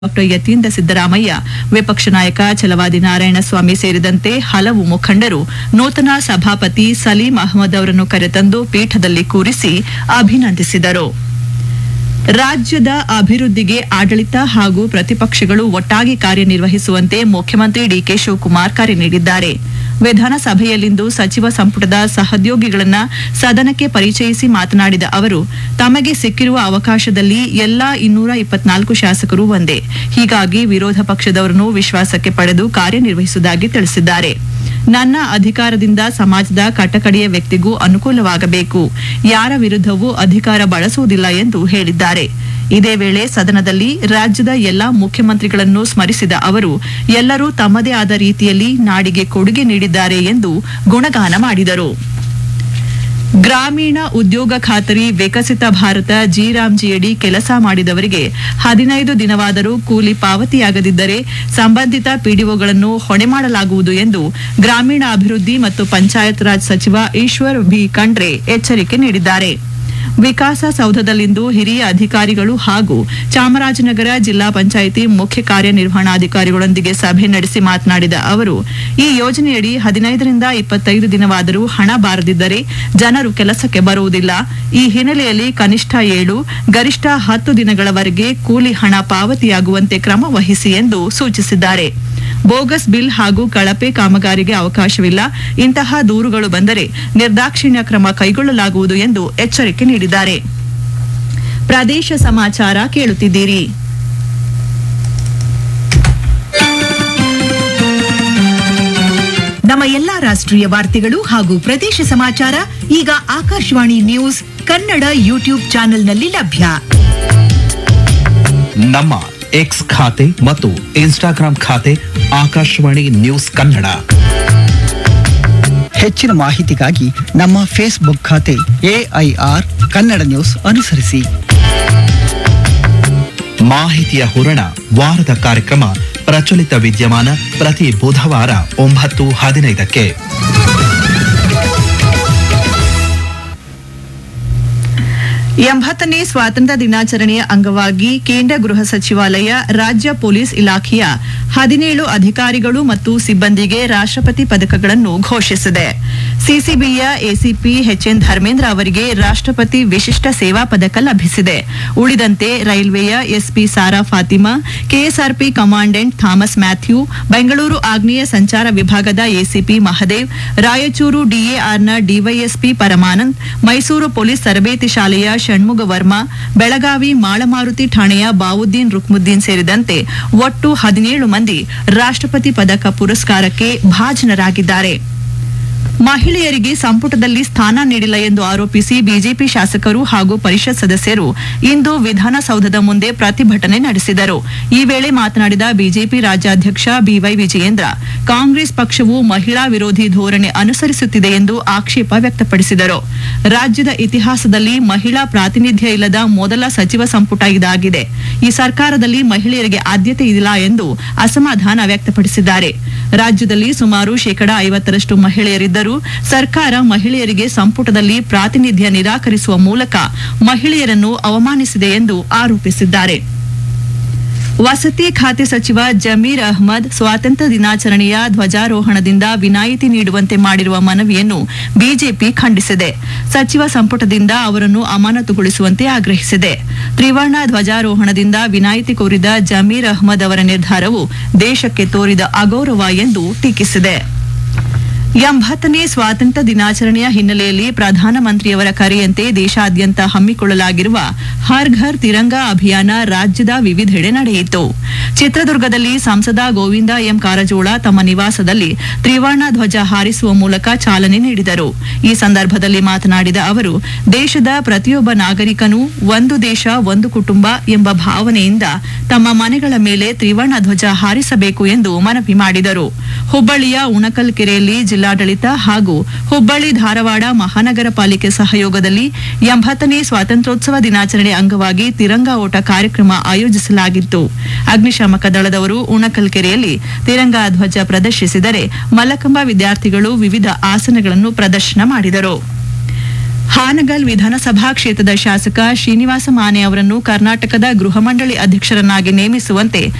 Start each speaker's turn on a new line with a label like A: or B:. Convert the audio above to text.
A: doctor Yathindra Siddaramaiah ವಿಪಕ್ಷ ನಾಯಕ ಛಲವಾದಿ ನಾರಾಯಣಸ್ವಾಮಿ ಸೇರಿದಂತೆ ಹಲವು ಮುಖಂಡರು ನೂತನ ಸಭಾಪತಿ ಸಲೀಂ ಅಹಮದ್ ಅವರನ್ನು ಕರೆತಂದು ಪೀಠದಲ್ಲಿ ಕೂರಿಸಿ ಅಭಿನಂದಿಸಿದರು ರಾಜ್ಯದ ಅಭಿವೃದ್ಧಿಗೆ ಆಡಳಿತ ಹಾಗೂ ಪ್ರತಿಪಕ್ಷಗಳು ಒಟ್ಟಾಗಿ ಕಾರ್ಯನಿರ್ವಹಿಸುವಂತೆ ಮುಖ್ಯಮಂತ್ರಿ ಡಿಕೆ ಶಿವಕುಮಾರ್ ಕರೆ ನೀಡಿದ್ದಾರೆ ವಿಧಾನಸಭೆಯಲ್ಲಿಂದು ಸಚಿವ ಸಂಪುಟದ ಸಹೋದ್ಯೋಗಿಗಳನ್ನ ಸದನಕ್ಕೆ ಪರಿಚಯಿಸಿ ಮಾತನಾಡಿದ ಅವರು ತಮಗೆ ಸಿಕ್ಕಿರುವ ಅವಕಾಶದಲ್ಲಿ ಎಲ್ಲಾ ಇನ್ನೂರ ಇಪ್ಪತ್ನಾಲ್ಕು ಶಾಸಕರು ಒಂದೇ ಹೀಗಾಗಿ ವಿರೋಧ ಪಕ್ಷದವರನ್ನು ವಿಶ್ವಾಸಕ್ಕೆ ಪಡೆದು ಕಾರ್ಯನಿರ್ವಹಿಸುವುದಾಗಿ ತಿಳಿಸಿದ್ದಾರೆ ನನ್ನ ಅಧಿಕಾರದಿಂದ ಸಮಾಜದ ಕಟ್ಟಕಡೆಯ ವ್ಯಕ್ತಿಗೂ ಅನುಕೂಲವಾಗಬೇಕು ಯಾರ ವಿರುದ್ಧವೂ ಅಧಿಕಾರ ಬಳಸುವುದಿಲ್ಲ ಎಂದು ಹೇಳಿದ್ದಾರೆ ಇದೇ ವೇಳೆ ಸದನದಲ್ಲಿ ರಾಜ್ಯದ ಎಲ್ಲಾ ಮುಖ್ಯಮಂತ್ರಿಗಳನ್ನು ಸ್ಮರಿಸಿದ ಅವರು ಎಲ್ಲರೂ ತಮ್ಮದೇ ಆದ ರೀತಿಯಲ್ಲಿ ನಾಡಿಗೆ ಕೊಡುಗೆ ನೀಡಿದ್ದಾರೆ ಎಂದು ಗುಣಗಾನ ಮಾಡಿದರು ಗ್ರಾಮೀಣ ಉದ್ಯೋಗ ಖಾತರಿ ವಿಕಸಿತ ಭಾರತ ಜಿರಾಮ್ಜಿಯಡಿ ಕೆಲಸ ಮಾಡಿದವರಿಗೆ ಹದಿನೈದು ದಿನವಾದರೂ ಕೂಲಿ ಪಾವತಿಯಾಗದಿದ್ದರೆ ಸಂಬಂಧಿತ ಪಿಡಿಒಗಳನ್ನು ಹೊಣೆ ಮಾಡಲಾಗುವುದು ಎಂದು ಗ್ರಾಮೀಣ ಅಭಿವೃದ್ಧಿ ಮತ್ತು ಪಂಚಾಯತ್ ರಾಜ್ ಸಚಿವ ಈಶ್ವರ್ ಬಿ ಖಂಡ್ರೆ ಎಚ್ಚರಿಕೆ ನೀಡಿದ್ದಾರೆ ವಿಕಾಸ ಸೌಧದಲ್ಲಿಂದು ಹಿರಿಯ ಅಧಿಕಾರಿಗಳು ಹಾಗೂ ಚಾಮರಾಜನಗರ ಜಿಲ್ಲಾ ಪಂಚಾಯಿತಿ ಮುಖ್ಯ ಕಾರ್ಯನಿರ್ವಹಣಾಧಿಕಾರಿಗಳೊಂದಿಗೆ ಸಭೆ ನಡೆಸಿ ಮಾತನಾಡಿದ ಅವರು ಈ ಯೋಜನೆಯಡಿ ಹದಿನೈದರಿಂದ ಇಪ್ಪತ್ತೈದು ದಿನವಾದರೂ ಹಣ ಬಾರದಿದ್ದರೆ ಜನರು ಕೆಲಸಕ್ಕೆ ಬರುವುದಿಲ್ಲ ಈ ಹಿನ್ನೆಲೆಯಲ್ಲಿ ಕನಿಷ್ಠ ಏಳು ಗರಿಷ್ಠ ಹತ್ತು ದಿನಗಳವರೆಗೆ ಕೂಲಿ ಹಣ ಪಾವತಿಯಾಗುವಂತೆ ಕ್ರಮ ವಹಿಸಿ ಎಂದು ಸೂಚಿಸಿದ್ದಾರೆ ಬೋಗಸ್ ಬಿಲ್ ಹಾಗೂ ಕಳಪೆ ಕಾಮಗಾರಿಗೆ ಅವಕಾಶವಿಲ್ಲ ಇಂತಹ ದೂರುಗಳು ಬಂದರೆ ನಿರ್ದಾಕ್ಷಿಣ್ಯ ಕ್ರಮ ಕೈಗೊಳ್ಳಲಾಗುವುದು ಎಂದು ಎಚ್ಚರಿಕೆ ನೀಡಿದ್ದಾರೆ ಪ್ರದೇಶ ಸಮಾಚಾರ ಕೇಳುತ್ತಿದ್ದೀರಿ
B: ನಮ್ಮ ಎಲ್ಲಾ ರಾಷ್ಟ್ರೀಯ ವಾರ್ತೆಗಳು ಹಾಗೂ ಪ್ರದೇಶ ಸಮಾಚಾರ ಈಗ ಆಕಾಶವಾಣಿ ನ್ಯೂಸ್ ಕನ್ನಡ ಯೂಟ್ಯೂಬ್ ಚಾನೆಲ್ನಲ್ಲಿ ಲಭ್ಯ
C: ನಮ್ಮ ಎಕ್ಸ್ ಖಾತೆ ಮತ್ತು ಇನ್ಸ್ಟಾಗ್ರಾಂ ಖಾತೆ ಆಕಾಶವಾಣಿ ನ್ಯೂಸ್ ಕನ್ನಡ
D: ಹೆಚ್ಚಿನ ಮಾಹಿತಿಗಾಗಿ ನಮ್ಮ ಫೇಸ್ಬುಕ್ ಖಾತೆ ಎಐಆರ್ ಕನ್ನಡ ನ್ಯೂಸ್ ಅನುಸರಿಸಿ
C: ಮಾಹಿತಿಯ ಹೂರಣ ವಾರದ ಕಾರ್ಯಕ್ರಮ ಪ್ರಚಲಿತ ವಿದ್ಯಮಾನ ಪ್ರತಿ ಬುಧವಾರ ಒಂಬತ್ತು ಹದಿನೈದಕ್ಕೆ
A: ಎಂಬತ್ತನೇ ಸ್ವಾತಂತ್ರ್ಯ ದಿನಾಚರಣೆಯ ಅಂಗವಾಗಿ ಕೇಂದ್ರ ಗೃಹ ಸಚಿವಾಲಯ ರಾಜ್ಯ ಪೊಲೀಸ್ ಇಲಾಖೆಯ ಹದಿನೇಳು ಅಧಿಕಾರಿಗಳು ಮತ್ತು ಸಿಬ್ಬಂದಿಗೆ ರಾಷ್ಟ್ರಪತಿ ಪದಕಗಳನ್ನು ಘೋಷಿಸಿದೆ ಸಿಸಿಬಿಯ ಎಸಿಪಿ ಎಚ್ಎನ್ ಧರ್ಮೇಂದ್ರ ಅವರಿಗೆ ರಾಷ್ಟ್ರಪತಿ ವಿಶಿಷ್ಟ ಸೇವಾ ಪದಕ ಲಭಿಸಿದೆ ಉಳಿದಂತೆ ರೈಲ್ವೆಯ SP Sara Fatima KSRP commandant Thomas Mathew Bengaluru ಆಗ್ನೇಯ ಸಂಚಾರ ವಿಭಾಗದ ಎಸಿಪಿ ಮಹದೇವ್ ರಾಯಚೂರು ಡಿಎಆರ್ನ ಡಿವೈಎಸ್ಪಿ ಪರಮಾನಂದ್ ಮೈಸೂರು ಪೊಲೀಸ್ ತರಬೇತಿ ಶಾಲೆಯ ಷಣ್ಮುಗ ವರ್ಮಾ ಬೆಳಗಾವಿ ಮಾಳಮಾರುತಿ ಠಾಣೆಯ ಬಾವುದ್ದೀನ್ ರುಕ್ಮುದ್ದೀನ್ ಸೇರಿದಂತೆ ಒಟ್ಟು ಹದಿನೇಳು ಮಂದಿ ರಾಷ್ಟ್ರಪತಿ ಪದಕ ಪುರಸ್ಕಾರಕ್ಕೆ ಭಾಜನರಾಗಿದ್ದಾರೆ ಮಹಿಳೆಯರಿಗೆ ಸಂಪುಟದಲ್ಲಿ ಸ್ಥಾನ ನೀಡಿಲ್ಲ ಎಂದು ಆರೋಪಿಸಿ ಬಿಜೆಪಿ ಶಾಸಕರು ಹಾಗೂ ಪರಿಷತ್ ಸದಸ್ಯರು ಇಂದು ವಿಧಾನಸೌಧದ ಮುಂದೆ ಪ್ರತಿಭಟನೆ ನಡೆಸಿದರು ಈ ವೇಳೆ ಮಾತನಾಡಿದ ಬಿಜೆಪಿ ರಾಜ್ಯಾಧ್ಯಕ್ಷ ಬಿವೈ ವಿಜಯೇಂದ್ರ ಕಾಂಗ್ರೆಸ್ ಪಕ್ಷವು ಮಹಿಳಾ ವಿರೋಧಿ ಧೋರಣೆ ಅನುಸರಿಸುತ್ತಿದೆ ಎಂದು ಆಕ್ಷೇಪ ವ್ಯಕ್ತಪಡಿಸಿದರು ರಾಜ್ಯದ ಇತಿಹಾಸದಲ್ಲಿ ಮಹಿಳಾ ಪ್ರಾತಿನಿಧ್ಯ ಇಲ್ಲದ ಮೊದಲ ಸಚಿವ ಸಂಪುಟ ಇದಾಗಿದೆ ಈ ಸರ್ಕಾರದಲ್ಲಿ ಮಹಿಳೆಯರಿಗೆ ಆದ್ಯತೆ ಇಲ್ಲ ಎಂದು ಅಸಮಾಧಾನ ವ್ಯಕ್ತಪಡಿಸಿದ್ದಾರೆ ರಾಜ್ಯದಲ್ಲಿ ಸುಮಾರು ಶೇಕಡಾ ಐವತ್ತರಷ್ಟು ಮಹಿಳೆಯರಿದ್ದರೂ ಸರ್ಕಾರ ಮಹಿಳೆಯರಿಗೆ ಸಂಪುಟದಲ್ಲಿ ಪ್ರಾತಿನಿಧ್ಯ ನಿರಾಕರಿಸುವ ಮೂಲಕ ಮಹಿಳೆಯರನ್ನು ಅವಮಾನಿಸಿದೆ ಎಂದು ಆರೋಪಿಸಿದ್ದಾರೆ ವಸತಿ ಖಾತೆ ಸಚಿವ ಜಮೀರ್ ಅಹ್ಮದ್ ಸ್ವಾತಂತ್ರ್ಯ ದಿನಾಚರಣೆಯ ಧ್ವಜಾರೋಹಣದಿಂದ ವಿನಾಯಿತಿ ನೀಡುವಂತೆ ಮಾಡಿರುವ ಮನವಿಯನ್ನು ಬಿಜೆಪಿ ಖಂಡಿಸಿದೆ ಸಚಿವ ಸಂಪುಟದಿಂದ ಅವರನ್ನು ಅಮಾನತುಗೊಳಿಸುವಂತೆ ಆಗ್ರಹಿಸಿದೆ ತ್ರಿವರ್ಣ ಧ್ವಜಾರೋಹಣದಿಂದ ವಿನಾಯಿತಿ ಕೋರಿದ ಜಮೀರ್ ಅಹ್ಮದ್ ಅವರ ನಿರ್ಧಾರವು ದೇಶಕ್ಕೆ ತೋರಿದ ಅಗೌರವ ಎಂದು ಟೀಕಿಸಿದೆ ಎಂಬತ್ತನೇ ಸ್ವಾತಂತ್ರ್ಯ ದಿನಾಚರಣೆಯ ಹಿನ್ನೆಲೆಯಲ್ಲಿ ಪ್ರಧಾನಮಂತ್ರಿಯವರ ಕರೆಯಂತೆ ದೇಶಾದ್ಯಂತ ಹಮ್ಮಿಕೊಳ್ಳಲಾಗಿರುವ ಹರ್ ಘರ್ ತಿರಂಗಾ ಅಭಿಯಾನ ರಾಜ್ಯದ ವಿವಿಧೆಡೆ ನಡೆಯಿತು ಚಿತ್ರದುರ್ಗದಲ್ಲಿ ಸಂಸದ ಗೋವಿಂದ ಎಂ ಕಾರಜೋಳ ತಮ್ಮ ನಿವಾಸದಲ್ಲಿ ತ್ರಿವರ್ಣ ಧ್ವಜ ಹಾರಿಸುವ ಮೂಲಕ ಚಾಲನೆ ನೀಡಿದರು ಈ ಸಂದರ್ಭದಲ್ಲಿ ಮಾತನಾಡಿದ ಅವರು ದೇಶದ ಪ್ರತಿಯೊಬ್ಬ ನಾಗರಿಕನೂ ಒಂದು ದೇಶ ಒಂದು ಕುಟುಂಬ ಎಂಬ ಭಾವನೆಯಿಂದ ತಮ್ಮ ಮನೆಗಳ ಮೇಲೆ ತ್ರಿವರ್ಣ ಧ್ವಜ ಹಾರಿಸಬೇಕು ಎಂದು ಮನವಿ ಮಾಡಿದರು ಹುಬ್ಬಳ್ಳಿಯ ಉಣಕಲ್ ಕೆರೆಯಲ್ಲಿ ಜಿಲ್ಲಾಡಳಿತ ಹಾಗೂ ಹುಬ್ಬಳ್ಳಿ ಧಾರವಾಡ ಮಹಾನಗರ ಪಾಲಿಕೆ ಸಹಯೋಗದಲ್ಲಿ ಎಂಬತ್ತನೇ ಸ್ವಾತಂತ್ರ್ಯೋತ್ಸವ ದಿನಾಚರಣೆ ಅಂಗವಾಗಿ ತಿರಂಗ ಓಟ ಕಾರ್ಯಕ್ರಮ ಆಯೋಜಿಸಲಾಗಿತ್ತು ಅಗ್ನಿಶಾಮಕ ದಳದವರು ಉಣಕಲ್ ಕೆರೆಯಲ್ಲಿ ತಿರಂಗ ಧ್ವಜ ಪ್ರದರ್ಶಿಸಿದರೆ ಮಲ್ಲಕಂಬ ವಿದ್ಯಾರ್ಥಿಗಳು ವಿವಿಧ ಆಸನಗಳನ್ನು ಪ್ರದರ್ಶನ ಮಾಡಿದರು ಹಾನಗಲ್ ವಿಧಾನಸಭಾ ಕ್ಷೇತ್ರದ ಶಾಸಕ ಶ್ರೀನಿವಾಸ ಮಾನೆ ಅವರನ್ನು ಕರ್ನಾಟಕದ ಗೃಹ ಮಂಡಳಿ ಅಧ್ಯಕ್ಷರನ್ನಾಗಿ ನೇಮಿಸುವಂತೆ